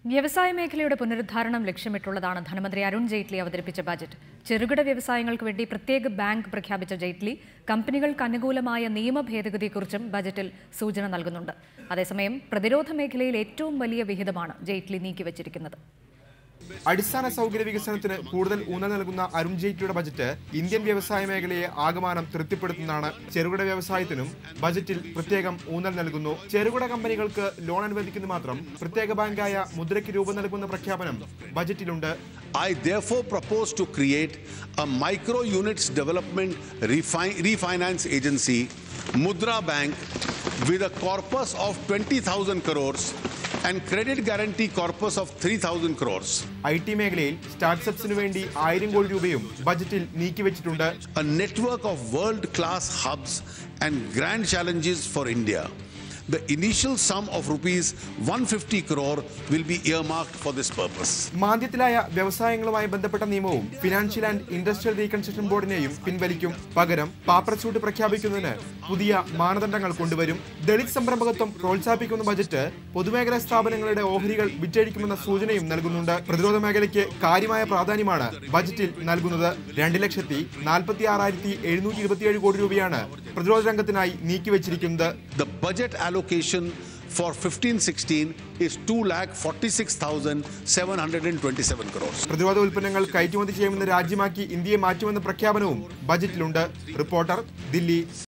വ്യവസായ മേഖലയുടെ പുനരുദ്ധാരണം ലക്ഷ്യമിട്ടുള്ളതാണ് ധനമന്ത്രി അരുൺ ജെയ്റ്റ്ലി അവതരിപ്പിച്ച ബജറ്റ് ചെറുകിട വ്യവസായങ്ങൾക്ക് വേണ്ടി പ്രത്യേക ബാങ്ക് പ്രഖ്യാപിച്ച ജെയ്റ്റ്ലി കമ്പനികൾക്ക് അനുകൂലമായ നിയമ ഭേദഗതിയെക്കുറിച്ചും ബജറ്റിൽ സൂചന നൽകുന്നുണ്ട് അതേസമയം പ്രതിരോധ മേഖലയിൽ ഏറ്റവും വലിയ വിഹിതമാണ് ജെയ്റ്റ്ലി നീക്കിവച്ചിരിക്കുന്നത് അടിസ്ഥാന സൗകര്യ വികസനത്തിന് കൂടുതൽ ഊന്നൽ നൽകുന്ന അരുൺ ജെയ്റ്റ്ലിയുടെ ബജറ്റ് ഇന്ത്യൻ വ്യവസായ മേഖലയെ ആകമാനം തൃപ്തിപ്പെടുത്തുന്നതാണ് ചെറുകിട വ്യവസായത്തിനും ബജറ്റിൽ പ്രത്യേകം ഊന്നൽ നൽകുന്നു ചെറുകിട കമ്പനികൾക്ക് ലോൺ അനുവദിക്കുന്ന മാത്രം പ്രത്യേക ബാങ്കായ മുദ്രയ്ക്ക് രൂപം നൽകുന്ന പ്രഖ്യാപനം ബജറ്റിലുണ്ട് I therefore propose to create a micro units development refi- refinance agency, Mudra Bank, with a corpus of 20,000 crores and credit guarantee corpus of 3,000 crores. I T മേഖലയിൽ സ്റ്റാർട്ടപ്സിനു വേണ്ടി ആയിരം കോടി രൂപയും ബജറ്റിൽ നീക്കിവച്ചിട്ടുണ്ട് A network of world class hubs and grand challenges for India. The initial sum of rupees 150 crore will be earmarked for this purpose. മാന്ദ്യത്തിലായ വ്യവസായങ്ങളുമായി ബന്ധപ്പെട്ട നിയമവും ഫിനാൻഷ്യൽ ആൻഡ് ഇൻഡസ്ട്രിയൽ റീകൺസ്ട്രക്ഷൻ ബോർഡിനെയും പിൻവലിക്കും പകരം പാപ്പർസൂട്ട് പ്രഖ്യാപിക്കുന്നതിന് പുതിയ മാനദണ്ഡങ്ങൾ കൊണ്ടുവരും ദളിത് സംരംഭകത്വം പ്രോത്സാഹിപ്പിക്കുന്ന ബജറ്റ് പൊതുമേഖലാ സ്ഥാപനങ്ങളുടെ ഓഹരികൾ വിറ്റഴിക്കുമെന്ന സൂചനയും നൽകുന്നുണ്ട് പ്രതിരോധ മേഖലയ്ക്ക് കാര്യമായ പ്രാധാന്യമാണ് ബജറ്റിൽ നൽകുന്നത് രണ്ട് ലക്ഷത്തി നാൽപ്പത്തി ആറായിരത്തി എഴുന്നൂറ്റി ഇരുപത്തിയേഴ് കോടി രൂപയാണ് പ്രതിരോധ രംഗത്തിനായി നീക്കിവച്ചിരിക്കുന്നത് The budget allocation for 15-16 is 2,46,727 crores. പ്രതിരോധ ഉൽപ്പന്നങ്ങൾ കയറ്റുമതി ചെയ്യുമെന്ന് രാജ്യമാക്കി ഇന്ത്യയെ മാറ്റുമെന്ന പ്രഖ്യാപനവും ബജറ്റിലുണ്ട് റിപ്പോർട്ടർ ദില്ലി